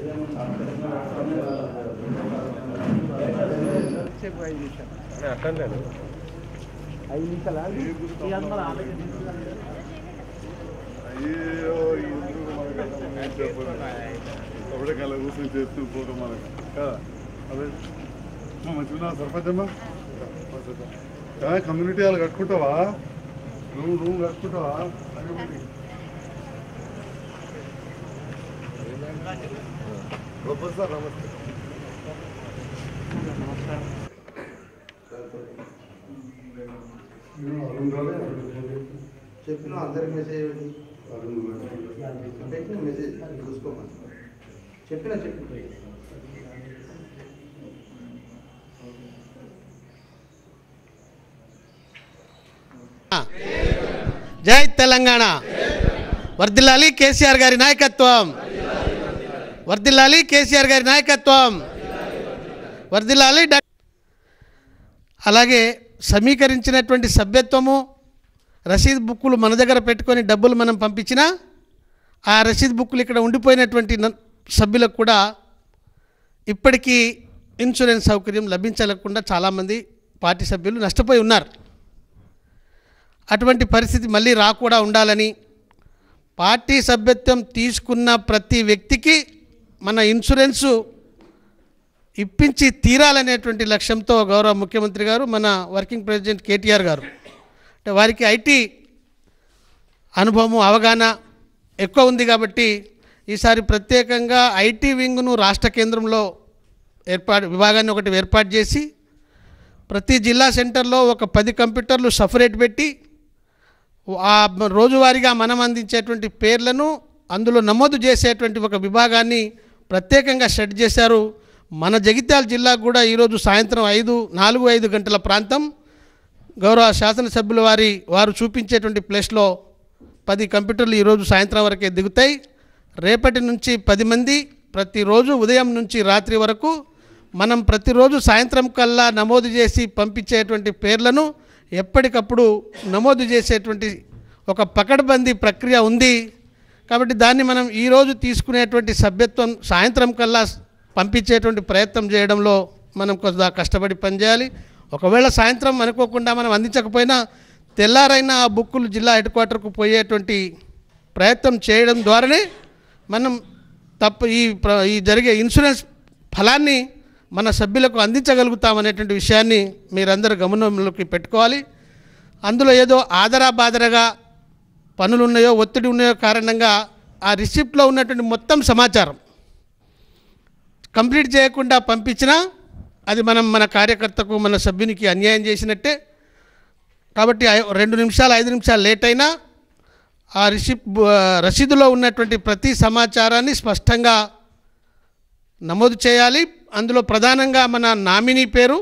అయ్యో ఎందుకు మనకు చెప్పదు అప్పుడే కళ్ళ కూర్చొని చేస్తూ పోతాం మనకు కదా అదే మంచిగా సర్పంచ్ అమ్మా కమ్యూనిటీ వాళ్ళు కట్టుకుంటావా నువ్వు నువ్వు కట్టుకుంటావా అని ఒకటి. గొప్ప సార్ నమస్తే అరుణ్ రాలే? చెప్పిన అందరికి మెసేజ్ ఇవ్వండి అరుణ్ రాలే. పెట్టిన మెసేజ్ చూసుకోమని చెప్పిన చెప్పిన జై తెలంగాణ వర్దిల్లాలి కేసీఆర్ గారి నాయకత్వం వర్దిల్లాలి కేసీఆర్ గారి నాయకత్వం వర్దిల్లాలి డా- అలాగే సమీకరించినటువంటి సభ్యత్వము రసీద్ బుక్కులు మన దగ్గర పెట్టుకొని డబ్బులు మనం పంపించినా ఆ రసీద్ బుక్కులు ఇక్కడ ఉండిపోయినటువంటి న- సభ్యులకు కూడా ఇప్పటికీ ఇన్సూరెన్స్ సౌకర్యం లభించలేకుండా చాలామంది పార్టీ సభ్యులు నష్టపోయి ఉన్నారు అటువంటి పరిస్థితి మళ్ళీ రాకుండా ఉండాలని పార్టీ సభ్యత్వం తీసుకున్న ప్రతి వ్యక్తికి మన ఇన్సూరెన్సు ఇప్పించి తీరాలనేటువంటి లక్ష్యంతో గౌరవ ముఖ్యమంత్రి గారు మన వర్కింగ్ ప్రెసిడెంట్ కేటీఆర్ గారు అంటే వారికి ఐటీ అనుభవము అవగాహన ఎక్కువ ఉంది కాబట్టి ఈసారి ప్రత్యేకంగా ఐటీ వింగ్ను రాష్ట్ర కేంద్రంలో ఏర్పాటు విభాగాన్ని ఒకటి ఏర్పాటు చేసి ప్రతి జిల్లా సెంటర్లో ఒక పది కంప్యూటర్లు సపరేట్ పెట్టి ఆ రోజువారీగా మనం అందించేటువంటి పేర్లను అందులో నమోదు చేసేటువంటి ఒక విభాగాన్ని ప్రత్యేకంగా సెట్ చేశారు మన జగిత్యాల జిల్లాకు కూడా ఈరోజు సాయంత్రం ఐదు నాలుగు ఐదు గంటల ప్రాంతం గౌరవ శాసనసభ్యుల వారి వారు చూపించేటువంటి ప్లేస్లో పది కంప్యూటర్లు ఈరోజు సాయంత్రం వరకే దిగుతాయి రేపటి నుంచి పది మంది ప్రతిరోజు ఉదయం నుంచి రాత్రి వరకు మనం ప్రతిరోజు సాయంత్రం కల్లా నమోదు చేసి పంపించేటువంటి పేర్లను ఎప్పటికప్పుడు నమోదు చేసేటువంటి ఒక పకడ్బందీ ప్రక్రియ ఉంది కాబట్టి దాన్ని మనం ఈరోజు తీసుకునేటువంటి సభ్యత్వం సాయంత్రం కల్లా పంపించేటువంటి ప్రయత్నం చేయడంలో మనం కొంత కష్టపడి పనిచేయాలి ఒకవేళ సాయంత్రం అనుకోకుండా మనం అందించకపోయినా తెల్లారైనా ఆ బుక్కులు జిల్లా హెడ్ క్వార్టర్కు పోయేటువంటి ప్రయత్నం చేయడం ద్వారానే మనం తప్పు ఈ ప్ర- ఈ జరిగే ఇన్సూరెన్స్ ఫలాన్ని మన సభ్యులకు అందించగలుగుతామనేటువంటి విషయాన్ని మీరందరూ గమనంలోకి పెట్టుకోవాలి అందులో ఏదో ఆదరా బాదరగా పనులు ఉన్నాయో ఒత్తిడి ఉన్నాయో కారణంగా ఆ రిసిప్ట్లో ఉన్నటువంటి మొత్తం సమాచారం కంప్లీట్ చేయకుండా పంపించినా అది మనం మన కార్యకర్తకు మన సభ్యునికి అన్యాయం చేసినట్టే కాబట్టి ఐ- రెండు నిమిషాలు ఐదు నిమిషాలు లేట్ అయినా ఆ రిసిప్ రసీదులో ఉన్నటువంటి ప్రతి సమాచారాన్ని స్పష్టంగా నమోదు చేయాలి అందులో ప్రధానంగా మన నామినీ పేరు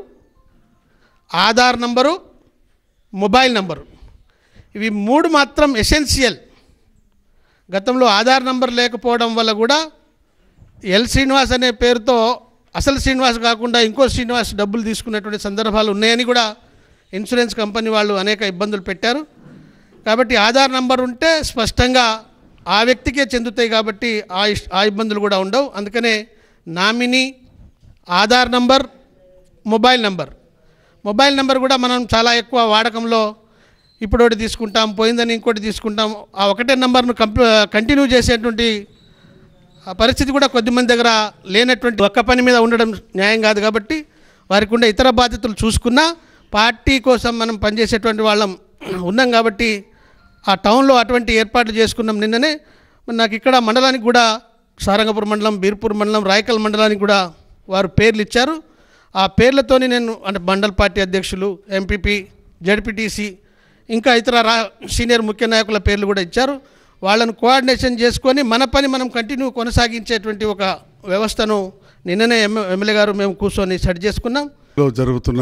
ఆధార్ నంబరు మొబైల్ నంబరు ఇవి మూడు మాత్రం ఎసెన్షియల్ గతంలో ఆధార్ నంబర్ లేకపోవడం వల్ల కూడా ఎల్ శ్రీనివాస్ అనే పేరుతో అసలు శ్రీనివాస్ కాకుండా ఇంకో శ్రీనివాస్ డబ్బులు తీసుకున్నటువంటి సందర్భాలు ఉన్నాయని కూడా ఇన్సూరెన్స్ కంపెనీ వాళ్ళు అనేక ఇబ్బందులు పెట్టారు కాబట్టి ఆధార్ నంబర్ ఉంటే స్పష్టంగా ఆ వ్యక్తికే చెందుతాయి కాబట్టి ఆ ఇష్- ఆ ఇబ్బందులు కూడా ఉండవు అందుకనే nominee Aadhaar number mobile number mobile number కూడా మనం చాలా ఎక్కువ వాడకంలో ఇప్పుడు ఒకటి తీసుకుంటాం పోయిందని ఇంకోటి తీసుకుంటాం ఆ ఒకటే నెంబర్ను కంప్ కంటిన్యూ చేసేటువంటి ఆ పరిస్థితి కూడా కొద్దిమంది దగ్గర లేనటువంటి ఒక్క పని మీద ఉండడం న్యాయం కాదు కాబట్టి వారికి ఉండే ఇతర బాధ్యతలు చూసుకున్నా పార్టీ కోసం మనం పనిచేసేటువంటి వాళ్ళం ఉన్నాం కాబట్టి ఆ టౌన్లో అటువంటి ఏర్పాట్లు చేసుకున్నాం నిన్ననే మరి నాకు ఇక్కడ మండలానికి కూడా సారంగపూర్ మండలం బీర్పూర్ మండలం రాయకల్ మండలానికి కూడా వారు పేర్లు ఇచ్చారు ఆ పేర్లతోని నేను అంటే మండల పార్టీ అధ్యక్షులు ఎంపీపీ జడ్పీటీసీ ఇంకా ఇతర రా సీనియర్ ముఖ్య నాయకుల పేర్లు కూడా ఇచ్చారు వాళ్ళను కోఆర్డినేషన్ చేసుకొని మన పని మనం కంటిన్యూ కొనసాగించేటువంటి ఒక వ్యవస్థను నిన్ననే ఎమ్మె ఎమ్మెల్యే గారు మేము కూర్చొని సెట్ చేసుకున్నాం లో జరుగుతున్న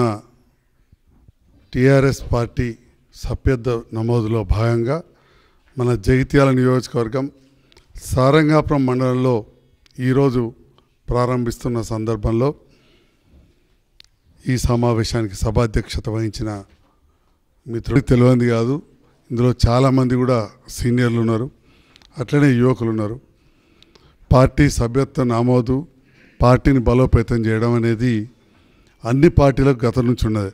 టీఆర్ఎస్ పార్టీ సభ్యత్వ నమోదులో భాగంగా మన జగిత్యాల నియోజకవర్గం సారంగాపురం మండలంలో ఈరోజు ప్రారంభిస్తున్న సందర్భంలో ఈ సమావేశానికి సభాధ్యక్షత వహించిన మిత్రుడికి తెలియంది కాదు ఇందులో చాలామంది కూడా సీనియర్లు ఉన్నారు అట్లనే యువకులు ఉన్నారు పార్టీ సభ్యత్వ నమోదు పార్టీని బలోపేతం చేయడం అనేది అన్ని పార్టీలకు గతం నుంచి ఉన్నది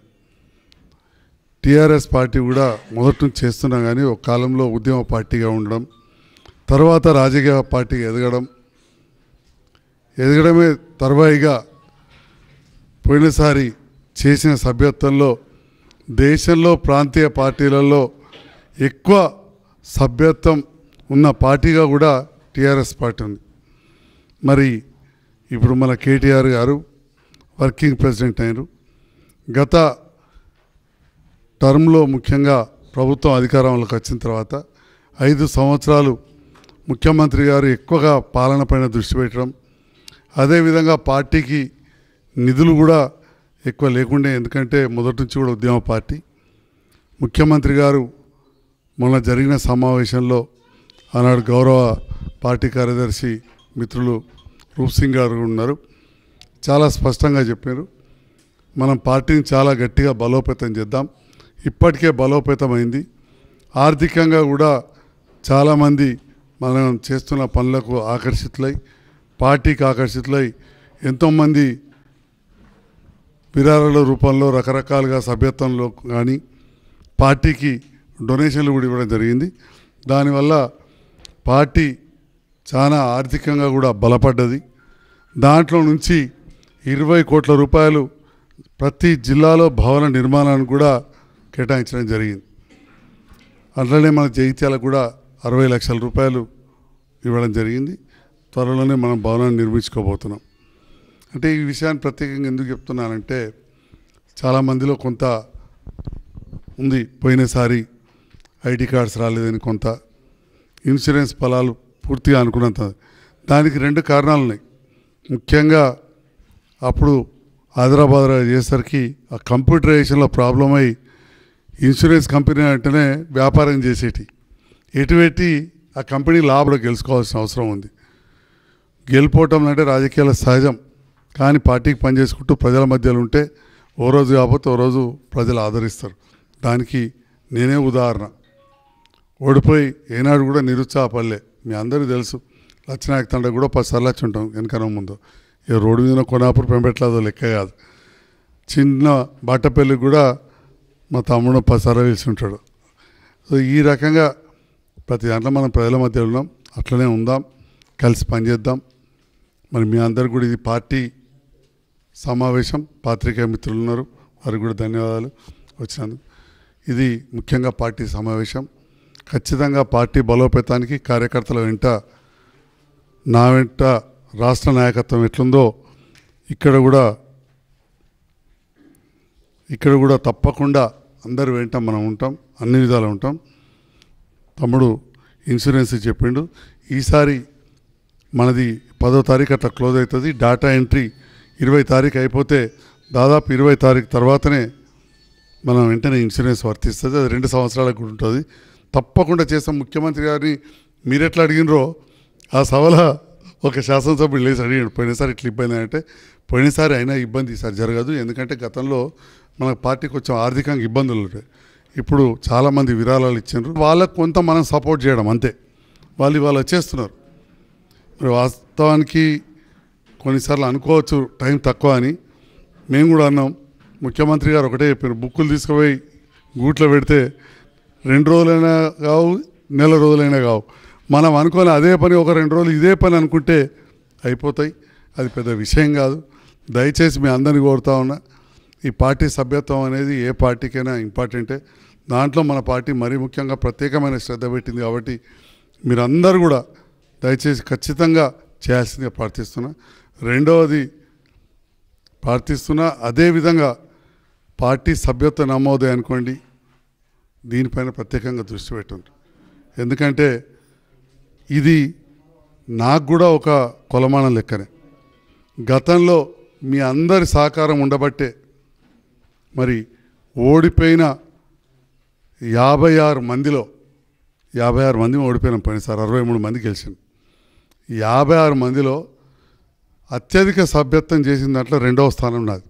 టీఆర్ఎస్ పార్టీ కూడా మొదటి నుంచి చేస్తున్నా కానీ ఒక కాలంలో ఉద్యమ పార్టీగా ఉండడం తర్వాత రాజకీయ పార్టీగా ఎదగడం ఎదగడమే తర్వాయిగా పోయినసారి చేసిన సభ్యత్వంలో దేశంలో ప్రాంతీయ పార్టీలలో ఎక్కువ సభ్యత్వం ఉన్న పార్టీగా కూడా టీఆర్ఎస్ పార్టీ ఉంది మరి ఇప్పుడు మన కేటీఆర్ గారు వర్కింగ్ ప్రెసిడెంట్ అయినారు గత టర్మ్లో ముఖ్యంగా ప్రభుత్వం అధికారంలోకి వచ్చిన తర్వాత ఐదు సంవత్సరాలు ముఖ్యమంత్రి గారు ఎక్కువగా పాలన పైన దృష్టి పెట్టడం అదేవిధంగా పార్టీకి నిధులు కూడా ఎక్కువ లేకుండే ఎందుకంటే మొదటి నుంచి కూడా ఉద్యమ పార్టీ ముఖ్యమంత్రి గారు మొన్న జరిగిన సమావేశంలో ఆనాడు గౌరవ పార్టీ కార్యదర్శి మిత్రులు రూప్ సింగ్ గారు ఉన్నారు చాలా స్పష్టంగా చెప్పారు మనం పార్టీని చాలా గట్టిగా బలోపేతం చేద్దాం ఇప్పటికే బలోపేతమైంది ఆర్థికంగా కూడా చాలామంది మనం చేస్తున్న పనులకు ఆకర్షితులై పార్టీకి ఆకర్షితులై ఎంతోమంది విరాళాల రూపంలో రకరకాలుగా సభ్యత్వంలో కానీ పార్టీకి డొనేషన్లు కూడా ఇవ్వడం జరిగింది దానివల్ల పార్టీ చాలా ఆర్థికంగా కూడా బలపడ్డది దాంట్లో నుంచి ఇరవై కోట్ల రూపాయలు ప్రతి జిల్లాలో భవన నిర్మాణానికి కూడా కేటాయించడం జరిగింది అట్లనే మన జైత్యాలకు కూడా అరవై లక్షల రూపాయలు ఇవ్వడం జరిగింది త్వరలోనే మనం భవనాన్ని నిర్మించుకోబోతున్నాం అంటే ఈ విషయాన్ని ప్రత్యేకంగా ఎందుకు చెప్తున్నానంటే చాలామందిలో కొంత ఉంది పోయినసారి ఐడి కార్డ్స్ రాలేదని కొంత ఇన్సూరెన్స్ ఫలాలు పూర్తిగా అనుకున్నంత దానికి రెండు కారణాలు ఉన్నాయి ముఖ్యంగా అప్పుడు హైదరాబాద్ చేసేసరికి ఆ కంప్యూటరైజేషన్లో ప్రాబ్లం అయి ఇన్సూరెన్స్ కంపెనీ అంటేనే వ్యాపారం చేసేటి ఎటు పెట్టి ఆ కంపెనీ లాభంలో గెలుచుకోవాల్సిన అవసరం ఉంది గెలిపోవటం అంటే రాజకీయాల సహజం కానీ పార్టీకి పనిచేసుకుంటూ ప్రజల మధ్యలో ఉంటే ఓ రోజు కాకపోతే ఓ రోజు ప్రజలు ఆదరిస్తారు దానికి నేనే ఉదాహరణ ఓడిపోయి ఏనాడు కూడా నిరుత్సాహపడలే మీ అందరికీ తెలుసు లచ్చనాయక తండ కూడా పది సార్లు వచ్చి ఉంటాం వెనకన ముందు ఇక రోడ్డు మీద కొనాపురు పెంపెట్లేదో లెక్క కాదు చిన్న బట్టపల్లి కూడా మా తమ్ముడు పది సార్లు వేసి ఉంటాడు సో ఈ రకంగా ప్రతి దాంట్లో మనం ప్రజల మధ్య ఉన్నాం అట్లనే ఉందాం కలిసి పనిచేద్దాం మరి మీ అందరికి కూడా ఇది పార్టీ సమావేశం పాత్రికేయ మిత్రులు ఉన్నారు వారికి కూడా ధన్యవాదాలు వచ్చినందుకు ఇది ముఖ్యంగా పార్టీ సమావేశం ఖచ్చితంగా పార్టీ బలోపేతానికి కార్యకర్తల వెంట నా వెంట రాష్ట్ర నాయకత్వం ఎట్లుందో ఇక్కడ కూడా ఇక్కడ కూడా తప్పకుండా అందరి వెంట మనం ఉంటాం అన్ని విధాలు ఉంటాం తమ్ముడు ఇన్సూరెన్స్ చెప్పిండు ఈసారి మనది పదో తారీఖు అట్లా క్లోజ్ అవుతుంది డాటా ఎంట్రీ ఇరవై తారీఖు అయిపోతే దాదాపు ఇరవై తారీఖు తర్వాతనే మనం వెంటనే ఇన్సూరెన్స్ వర్తిస్తుంది అది రెండు సంవత్సరాలకు కూడా ఉంటుంది తప్పకుండా చేస్తాం ముఖ్యమంత్రి గారిని మీరు ఎట్లా అడిగినరో ఆ సభల ఒక శాసనసభ్యుడు లేచి అడిగాడు పోయినసారి ఇట్లా ఇబ్బంది అంటే పోయినసారి అయినా ఇబ్బంది ఈసారి జరగదు ఎందుకంటే గతంలో మన పార్టీకి కొంచెం ఆర్థికంగా ఇబ్బందులు ఉంటాయి ఇప్పుడు చాలామంది విరాళాలు ఇచ్చారు వాళ్ళకు కొంత మనం సపోర్ట్ చేయడం అంతే వాళ్ళు ఇవాళ వచ్చేస్తున్నారు మరి వాస్తవానికి కొన్నిసార్లు అనుకోవచ్చు టైం తక్కువ అని మేము కూడా అన్నాం ముఖ్యమంత్రి గారు ఒకటే చెప్పారు బుక్కులు తీసుకుపోయి గూట్లో పెడితే రెండు రోజులైనా కావు నెల రోజులైనా కావు మనం అనుకోని అదే పని ఒక రెండు రోజులు ఇదే పని అనుకుంటే అయిపోతాయి అది పెద్ద విషయం కాదు దయచేసి మీ అందరిని కోరుతా ఉన్నా ఈ పార్టీ సభ్యత్వం అనేది ఏ పార్టీకైనా ఇంపార్టెంటే దాంట్లో మన పార్టీ మరీ ముఖ్యంగా ప్రత్యేకమైన శ్రద్ధ పెట్టింది కాబట్టి మీరందరూ కూడా దయచేసి ఖచ్చితంగా చేయాల్సిందిగా ప్రార్థిస్తున్నా రెండవది ప్రార్థిస్తున్నా అదేవిధంగా పార్టీ సభ్యత్వ నమోదే అనుకోండి దీనిపైన ప్రత్యేకంగా దృష్టి పెట్టండి ఎందుకంటే ఇది నాకు కూడా ఒక కొలమానం లెక్కనే గతంలో మీ అందరి సహకారం ఉండబట్టే మరి ఓడిపోయిన యాభై ఆరు మందిలో యాభై ఆరు మంది ఓడిపోయినాం పోయినసారి అరవై మూడు మంది గెలిచింది యాభై ఆరు మందిలో అత్యధిక సభ్యత్వం చేసిన దాంట్లో రెండవ స్థానం నాది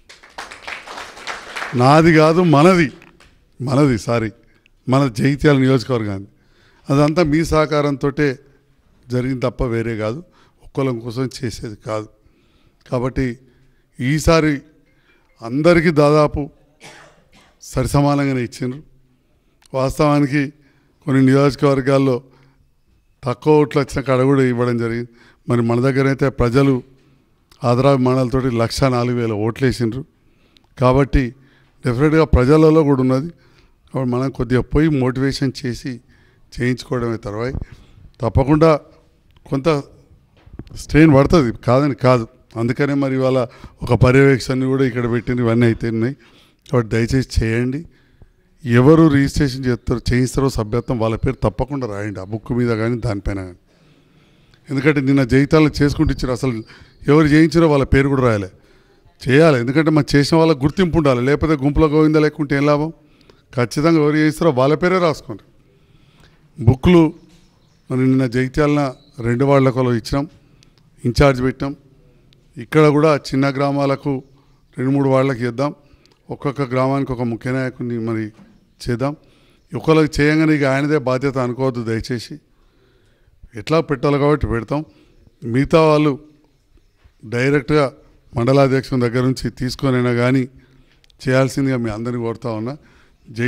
నాది కాదు మనది మనది సారీ మన జైత్యాల నియోజకవర్గాన్ని అదంతా మీ సహకారంతో జరిగింది తప్ప వేరే కాదు ఒక్కలం కోసం చేసేది కాదు కాబట్టి ఈసారి అందరికీ దాదాపు సరిసమానంగానే ఇచ్చిండ్రు వాస్తవానికి కొన్ని నియోజకవర్గాల్లో తక్కువ ఓట్లు వచ్చిన కాడ కూడా ఇవ్వడం జరిగింది మరి మన దగ్గర అయితే ప్రజలు ఆదరాభిమానాలతోటి లక్ష నాలుగు వేల ఓట్లు వేసిండ్రు కాబట్టి డెఫినెట్గా ప్రజలలో కూడా ఉన్నది కాబట్టి మనం కొద్దిగా పోయి మోటివేషన్ చేసి చేయించుకోవడమే తర్వాత తప్పకుండా కొంత స్ట్రెయిన్ పడుతుంది కాదని కాదు అందుకనే మరి ఇవాళ ఒక పర్యవేక్షణ కూడా ఇక్కడ పెట్టింది ఇవన్నీ అయితే ఉన్నాయి కాబట్టి దయచేసి చేయండి ఎవరు రిజిస్ట్రేషన్ చేస్తారో చేయిస్తారో సభ్యత్వం వాళ్ళ పేరు తప్పకుండా రాయండి ఆ బుక్ మీద కానీ దానిపైన కానీ ఎందుకంటే నిన్న జయితాలు చేసుకుంటూ ఇచ్చారు అసలు ఎవరు చేయించారో వాళ్ళ పేరు కూడా రాయాలి చేయాలి ఎందుకంటే మనం చేసిన వాళ్ళకి గుర్తింపు ఉండాలి లేకపోతే గుంపులో గోవిందా లేకుంటే ఏం లాభం ఖచ్చితంగా ఎవరు చేయిస్తారో వాళ్ళ పేరే రాసుకోండి బుక్లు మరి నిన్న జగిత్యాలన రెండు వాళ్ళకు ఇచ్చినాం ఇన్ఛార్జ్ పెట్టాం ఇక్కడ కూడా చిన్న గ్రామాలకు రెండు మూడు వాళ్ళకి ఇద్దాం ఒక్కొక్క గ్రామానికి ఒక ముఖ్య నాయకుడిని మరి చేద్దాం ఒకరికి చేయంగానే ఇక ఆయనదే బాధ్యత అనుకోవద్దు దయచేసి ఎట్లా పెట్టాలి కాబట్టి పెడతాం మిగతా వాళ్ళు డైరెక్ట్గా మండలాధ్యక్షుని దగ్గర నుంచి తీసుకొనైనా కానీ చేయాల్సిందిగా మీ అందరిని కోరుతా ఉన్నా